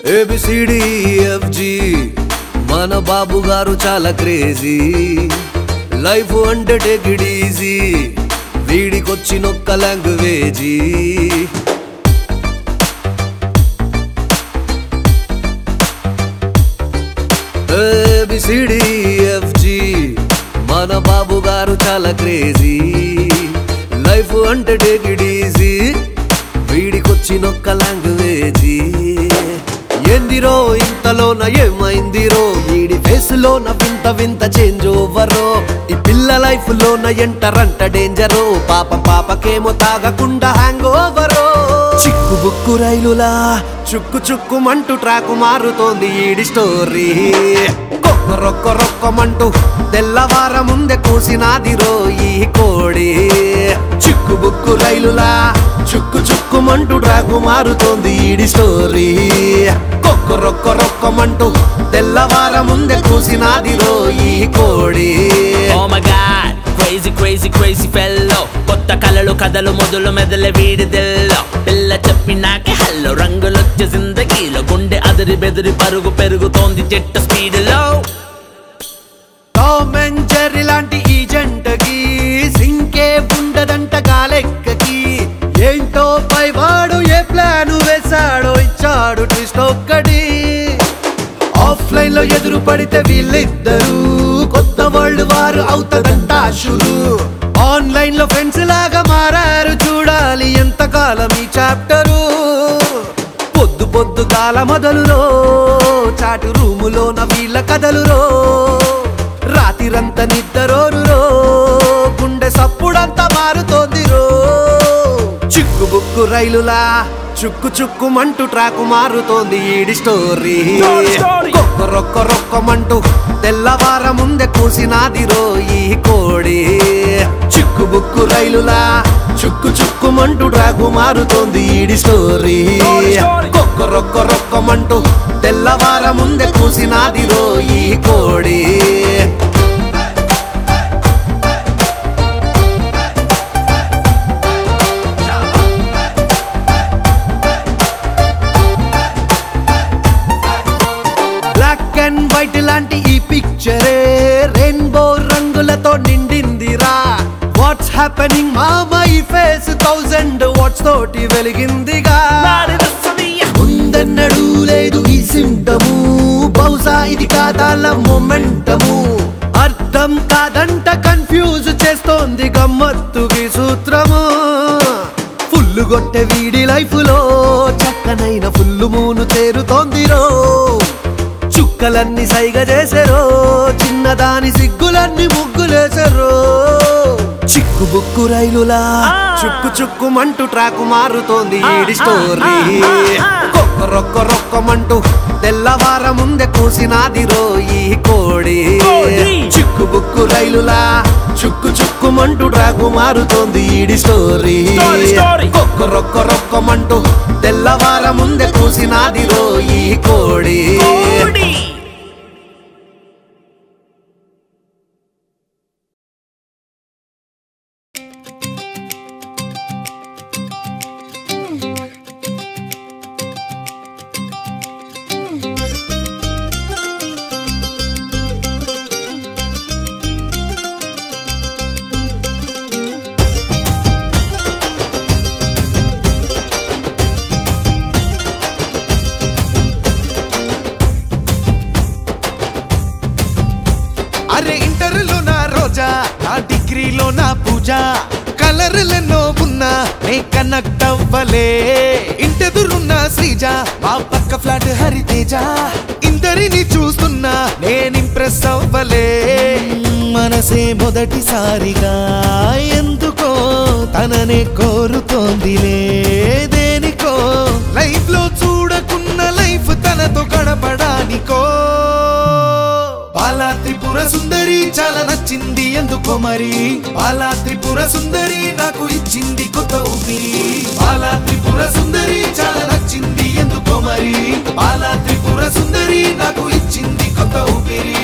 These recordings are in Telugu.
ఏబిసిడిఎఫ్జి మన బాబు గారు చాలా క్రేజీ లైఫ్ అంటే టేక్ ఇట్ ఈజీ వీడికొచ్చినొక్క లాంగ్వేజీ ఏబిసిడిఎఫ్జి మన బాబు గారు చాలా క్రేజీ లైఫ్ అంటే టేక్ ఇట్ ఈజీ వీడికొచ్చినొక్క లాంగ్వేజీ ఏందిరో ఇంతలోన ఏమైందిరో వీడి ఫేస్ లోన వింత వింత చేంజ్ ఓవరో ఈ పిల్ల లైఫ్ లోన ఎంటరంట డేంజరో పాప పాపకేమో తాగకుండా హ్యాంగ్ ఓవరో చిక్కు బుక్కు రైలులా చుక్కు చుక్కుమంటూ ట్రాకు మారుతోంది ఈడి స్టోరీ రొక్క రొక్కమంటూ తెల్లవార ముందే కూసినాదిరో ఈ కోడి చిక్కు బుక్కు రైలులా చుక్కు చుక్కుమంటూ ట్రాకు మారుతోంది ఈడి స్టోరీ కొక్క రొక్క రొక్కమంటూ తెల్లవార ముందే కూసినాదిరో ఈ కోడి Oh my god, crazy crazy crazy fellow కొత్త కలలు కథలు మొదలు మెదల వీడిదెల్లో పిల్ల చెప్పినాకే హల్లో రంగులొచ్చే జిందగీలో గుండె అదిరి బెదిరి పరుగు పెరుగుతోంది జట్టు స్పీడ్ లో టామ్ అండ్ జెర్రీ లాంటి ఈ జంటకి సింకే ఉండదంట గాలెక్కకి ఏంటో పైవాడు ఏ ప్లాన్ వేశాడో ఇచ్చాడు ట్విస్ట్ ఒక్కటి ఆఫ్లైన్ లో ఎదురు పడితే వీళ్ళిద్దరు కొత్త వరల్డ్ వారు అవుతదంట షురు ఆన్లైన్ లో ఫ్రెండ్స్ లాగా మారారు చూడాలి ఎంతకాలం ఈ చాప్టరు పొద్దు పొద్దు కాల మొదలులో చాటు రూములోన వీళ్ళ కథలురో రాతిరంత నిద్దరోరురో గుండె సప్పుడంతా మారుతోంది రో చిక్కు బుక్కు రైలులా చుక్కు చుక్కుమంటూ ట్రాకు మారుతోంది ఈడి స్టోరీ Story, story. కొక్క రొక్క రొక్కమంటూ తెల్లవార ముందే కూసినాదిరో ఈ కోడి చిక్కు బుక్కు రైలులా చుక్కు చుక్కుమంటూ ట్రాకు మారుతోంది ఈడి స్టోరీ Story, story. కొక్క రొక్క రొక్కమంటూ తెల్లవార ముందే కూసినాదిరో ఈ కోడి బ్లాక్ అండ్ వైట్ లాంటి ఈ పిక్చరే రెయిన్బో రంగులతో నిండిందిరా వాట్స్ హ్యాపెనింగ్ మామ ఈ ఫేస్ థౌజండ్ వాట్స్ తోటి వెలిగిందిగా ముందన్నడు లేదు ఈ సింటము బహుశా ఇది కాదాల మొమెంటము అర్థం కాదంట కన్ఫ్యూజ్ చేస్తోంది గమ్మత్తుకి సూత్రము ఫుల్లు కొట్టే వీడి లైఫ్ లో చక్కనైన ఫుల్లు మూను చేరుతోందిరో చుక్కలన్నీ సైగ చేసారో చిన్నదాని సిగ్గులన్నీ ముగ్గులేసారో చిక్కు బుక్కు రైలులా చుక్కు చుక్కుమంటూ ట్రాకు మారుతోంది ఈడి స్టోరీ కొక్క రొక్క రొక్కమంటూ తెల్లవార ముందే కూసినాదిరో ఈ కోడి కోడి. చిక్కు బుక్కు రైలులా చుక్కు చుక్కుమంటూ ట్రాకు మారుతోంది ఈడి స్టోరీ Story, story. కొక్క రొక్క రొక్కమంటూ తెల్లవార ముందే కూసినాదిరో ఈ కోడి కోడి అరే ఇంటర్లో నా రోజా నా డిగ్రీలో నా పూజ కలర్లెన్నో ఉన్నా నే కనెక్ట్ అవ్వలే ఇంటెదురున్న శ్రీజ మా పక్క ఫ్లాట్ హరితేజ ఇందరిని చూస్తున్నా నేను ఇంప్రెస్ అవ్వలే మనసే మొదటిసారిగా ఎందుకో తననే కోరుతోందిలే దేనికో లైఫ్ లో చూడకున్న లైఫ్ తనతో గడపడానికో బాలా త్రిపుర సుందరి చాలా నచ్చింది ఎందుకో మరి బాలా త్రిపుర సుందరి నాకు ఇచ్చింది కొత్త ఊపిరి బాలా త్రిపుర సుందరి చాలా నచ్చింది ఎందుకో మరి బాలా త్రిపుర సుందరి నాకు ఇచ్చింది కొత్త ఊపిరి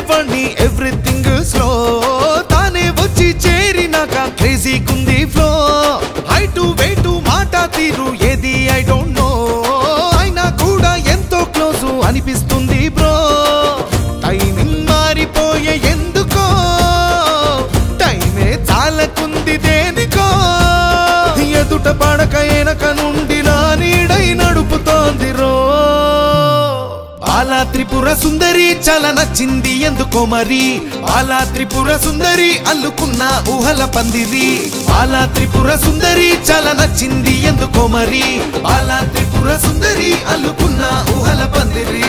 ఉండేవాణ్ణి ఎవ్రీథింగ్ స్లో తానే వచ్చి చేరినాక క్రేజీకుంది ఫ్లో హైటు వెయిటు మాట తీరు ఏది ఐ డోంట్ నో అయినా కూడా ఎంతో క్లోజ్ అనిపిస్తుంది బ్రో టైమింగ్ మారిపోయే ఎందుకో టైమే చాలకుంది దేనికో ఎదుట పడక ఎనక నుండి నా నీడై నడుపుతోంది రో బాలా త్రిపుర సుందరి చాలా నచ్చింది ఎందుకో మరి బాలా త్రిపుర సుందరి అల్లుకున్న ఊహల పందిరి బాలా త్రిపుర సుందరి చాలా నచ్చింది ఎందుకో మరి బాలా త్రిపుర సుందరి అల్లుకున్న ఊహల పందిరి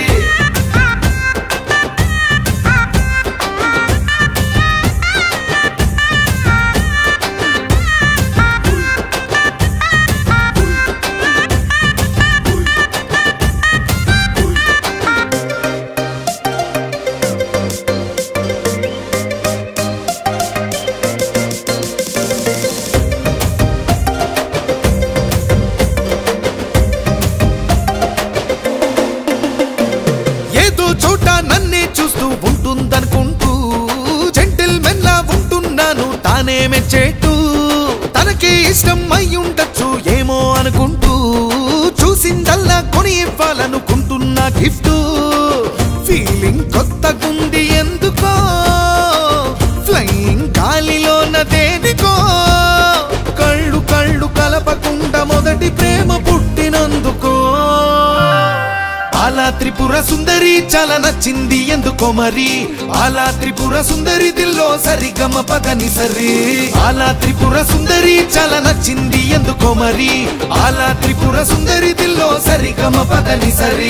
ఏదో చోట నన్నే చూస్తూ ఉంటుందనుకుంటూ జెంటిల్ మెన్లా ఉంటున్నాను తానే మెచ్చేట్టు తనకే ఇష్టం అయి ఉండొచ్చు ఏమో అనుకుంటూ చూసిందల్లా కొని ఇవ్వాలనుకుంటున్న గిఫ్ట్ ఫీలింగ్ కొత్తగుంది ఎందుకో ఫ్లయింగ్ గాలిలోన దేనికో కళ్ళు కళ్ళు కలపకుండా మొదటి ప్రేమ పుట్టినందుకో బాలా త్రిపుర సుందరి చాలా నచ్చింది ఎందుకో మరి బాలా త్రిపుర సుందరి దిల్లో సరిగమ పదని సరి బాలా త్రిపుర సుందరి చాలా నచ్చింది ఎందుకో మరి బాలా త్రిపుర సుందరి దిల్లో సరిగమ పదని సరి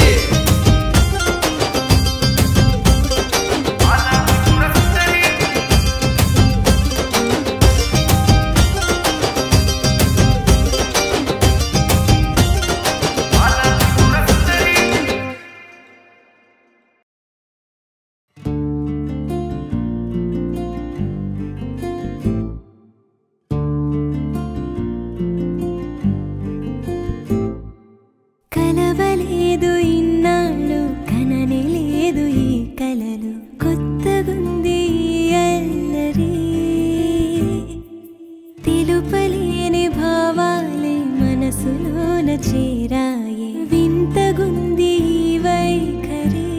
కలవలేదు ఇన్నాళ్ళు కననే లేదు ఈ కలలు కొత్తగుంది ఈ అల్లరి తెలుపలేని భావాలే మనసులోన చేరాయే వింతగుంది ఈ వైఖరి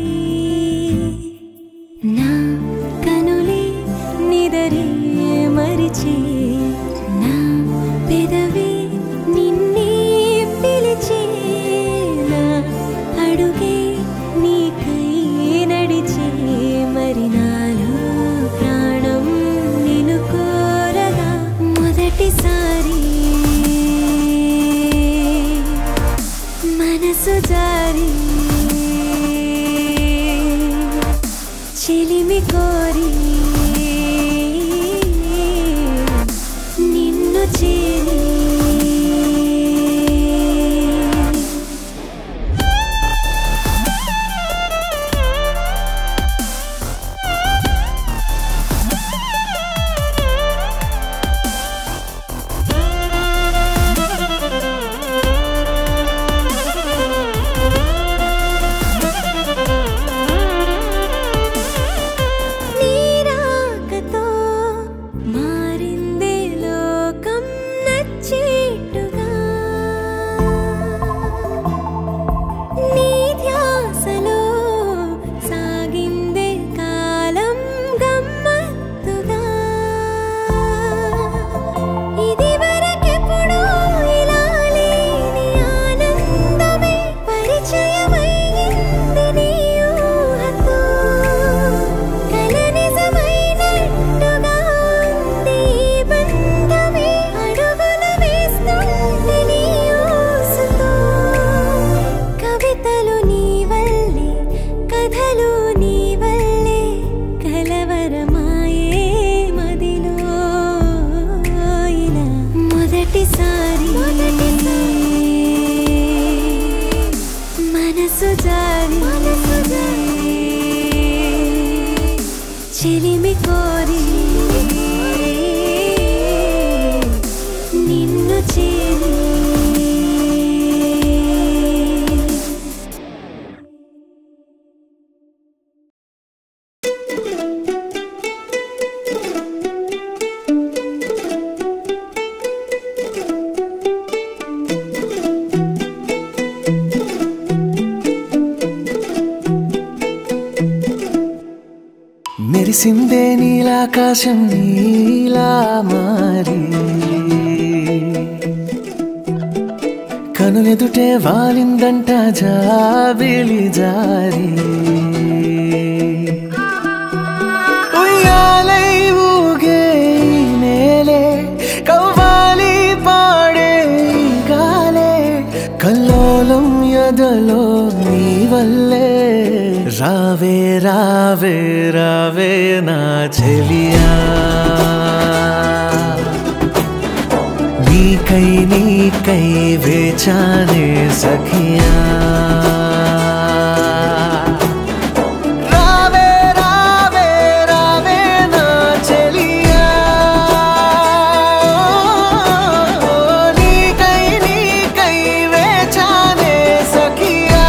నా కనులే నిదరే మరిచే నా పెదవి నిన్నే పిలిచే నా అడుగే నీకై నడిచే మరి నాలో ప్రాణం నిన్ను కోరగా మొదటిసారి మనసు జారి చెలిమి కోరి నిన్ను చేరి నీరాకతో మారిందే లోకం నచ్చేట్టుగా నీ ధ్యాసలో సాగిందే కాలం గమ్మత్తుగా ఇదివరకెప్పుడూ ఇలా లేని ఆనందమే పరిచయమైంది నీ ఊహతో కల నిజమైనట్టుగా ఉంది ఈ బంధమే అడుగులు వేస్తుంది నీ ఊసుతో కవితలు నీ వల్లే కథలు నీ వల్లే కలవరమాయే మదిలో ఇలా మొదటిసారి మనసు జారి మనసు జారి చెలిమి కోరి నిన్ను చేరి కురిసిందే నీలాకాశం నీలా మారి కనులెదుటే వాలిందంట జాబిలి జారి ఉయ్యాలై ఊగే ఈ నేలే కవ్వాలి పాడే ఈ గాలే కల్లోలం ఎదలో నీ వల్లే రావే రావే రావే నా చెలియా నీకై నీకై వేచానే సఖియా రావే రావే రావే నా చెలియా నీకై నీకై వేచానే సఖియా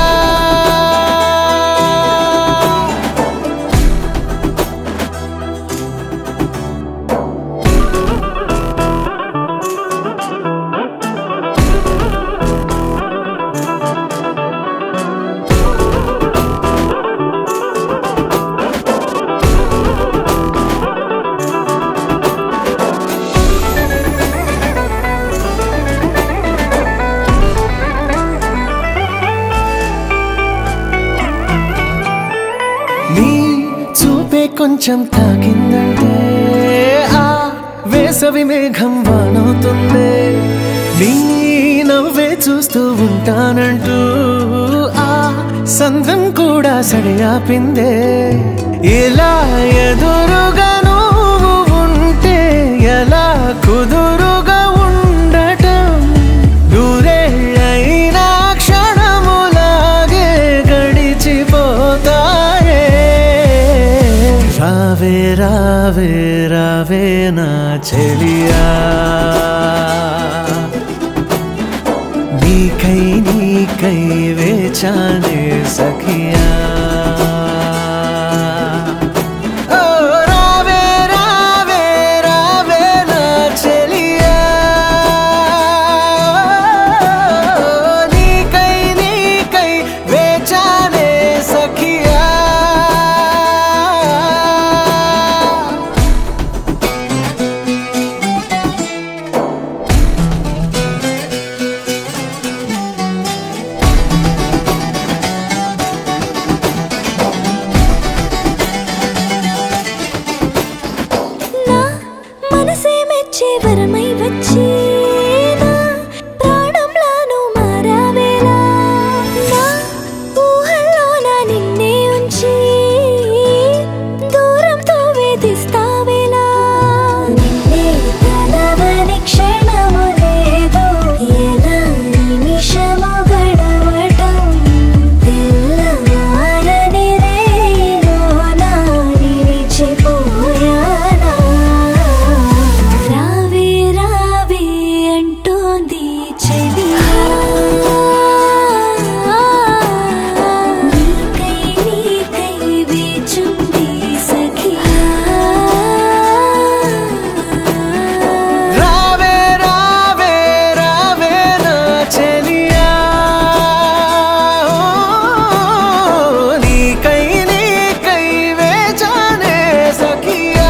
నీ చూపే కొంచెం తాకిందంటే ఆ వేసవి మేఘం వానవుతుంది నీ నవ్వే చూస్తూ ఉంటానంటూ ఆ సంద్రం కూడా సడియాపిందే ఎలా ఎదురుగా నువ్వు ఉంటే ఎలా కుదురుగా ఉండటం నూరేళ్ళైనా క్షణములాగే గడిచిపోతాయే రావే రావే రావే నా చెలియా నీకై నీకై వేచానే సఖియా ఓ రావే రావే రావే నా చెలియా నీకై నీకై వేచానే సఖియా నా మనసే మెచ్చే వరమై వచ్చి నా ప్రాణంలాను మారావేలా నా ఊహల్లో నా నిన్నే ఉంచి దూరంతో వేధిస్తావేలా నిన్నే తలవని క్షణము లేదు ఎలా నిమిషము గడవటం తెల్లవారని రేలో నా నిలిచిపోయానా రావే రావే అంటోంది చెలియా నీకై నీకై వేచుంది సఖియా రావే రావే రావే నా చెలియా నీకై నీకై వేచానే సఖియా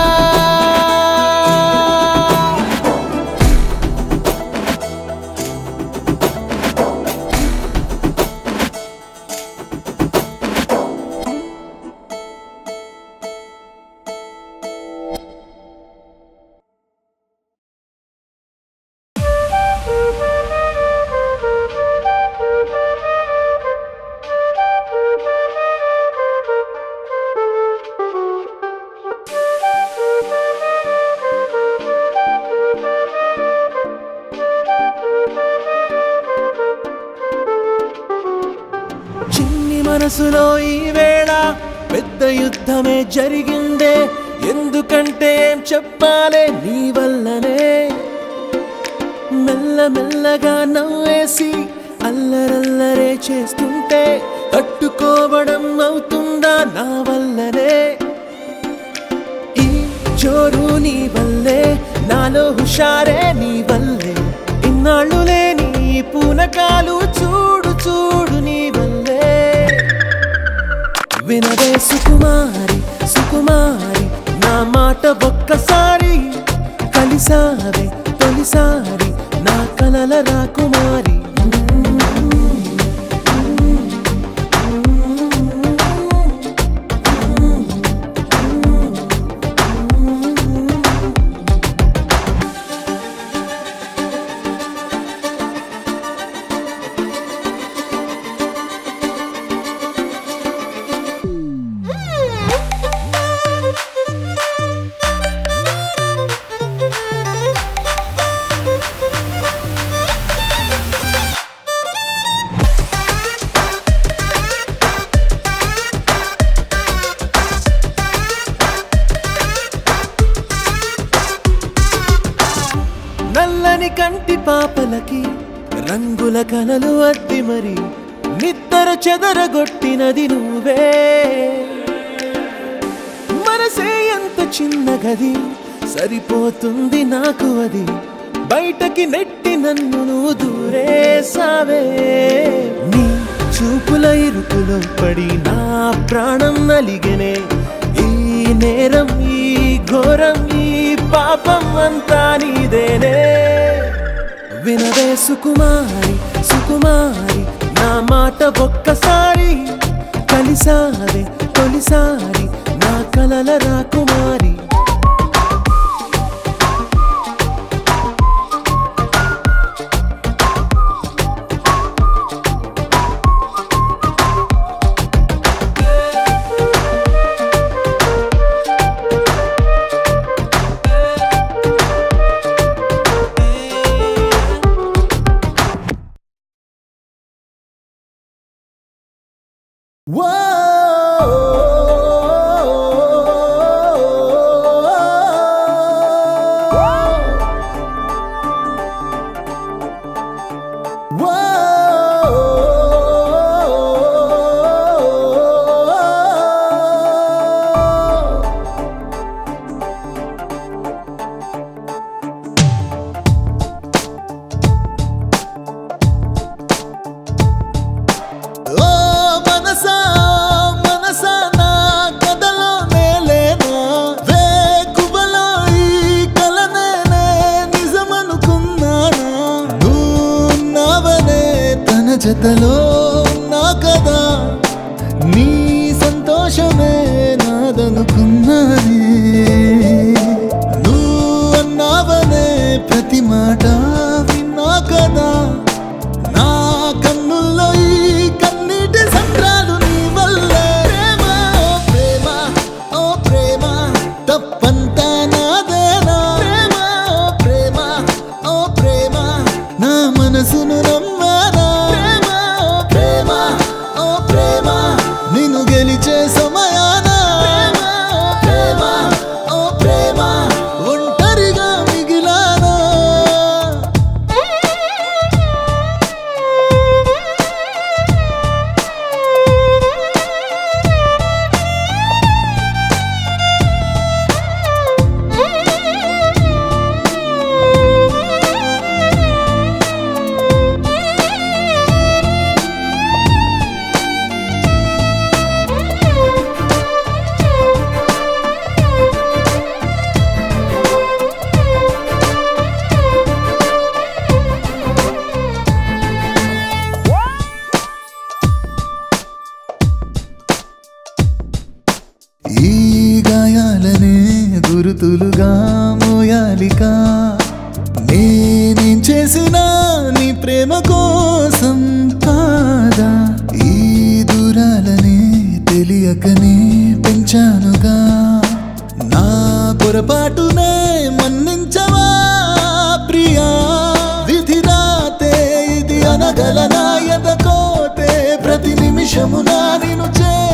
చిన్ని మనసులో ఈ వేళ పెద్ద యుద్ధమే జరిగిందే ఎందుకంటే ఏం చెప్పాలే నీ వల్లనే మెల్లమెల్లగా నవ్వేసి అల్లరల్లరే చేస్తుంటే తట్టుకోవడం అవుతుందా నా వల్లనే ఈ జోరు నీ వల్లే నాలో హుషారే నీ వల్లే ఇన్నాళ్ళు లేని ఈ పూనకాలు చూడు చూడు నీ వల్లే వినవే సుకుమారి సుకుమారి ఒక్కసారి కలిసావే తొలిసారి నా కలల రాకుమారి నల్లని కంటి పాపలకి రంగుల కలలు అద్ది మరి నిద్దర చెదరగొట్టినది నువ్వే మనసే ఎంత చిన్న గది సరిపోతుంది నాకు అది బయటకి నెట్టి నన్ను నువ్వు దూరేసావే నీ చూపుల ఇరుకులో పడి నా ప్రాణం నలిగనే ఈ నేరం ఈ ఘోరం ఈ పాపం అంతా నీదేనే వినవే సుకుమారి సుకుమారి నా మాట ఒక్కసారి కలిసావే తొలిసారి నా కలల రాకుమారి ఓ మనసా మనసా నా కథలో నేలేనా వేకువలో ఈ కలనేనే నిజమనుకున్నానా నువ్వున్నావనే తన జతలో నా కదా నీ సంతోషమే నాదనుకున్నానే నువ్వన్నావనే ప్రతి మాట విన్నా కదా నా కన్నుల్లో ఈ కన్నీటి సంద్రాలు నీ వల్లే ప్రేమ ఓ ప్రేమ ఓ ప్రేమ తప్పంతా నాదేనా ప్రేమ ఓ ప్రేమ ఓ ప్రేమ నా మనసును నమ్మానా ప్రేమ ఓ ప్రేమ ఓ ప్రేమ నిన్ను గెలిచే సమయాన ప్రేమ ఓ ప్రేమ ఓ ప్రేమ ఒంటరిగా మిగిలానా ఈ గాయాలనే గురుతులుగా మోయాలిక నేనేం చేసినా నీ ప్రేమ కోసం కాదా ఈ దూరాలనే తెలియకనే పెంచానుగా నా పొరపాటునే మన్నించవా ప్రియా విధి రాతే ఇది అనగలనా ఎదకోతే ప్రతి నిమిషము నా నిన్ను చే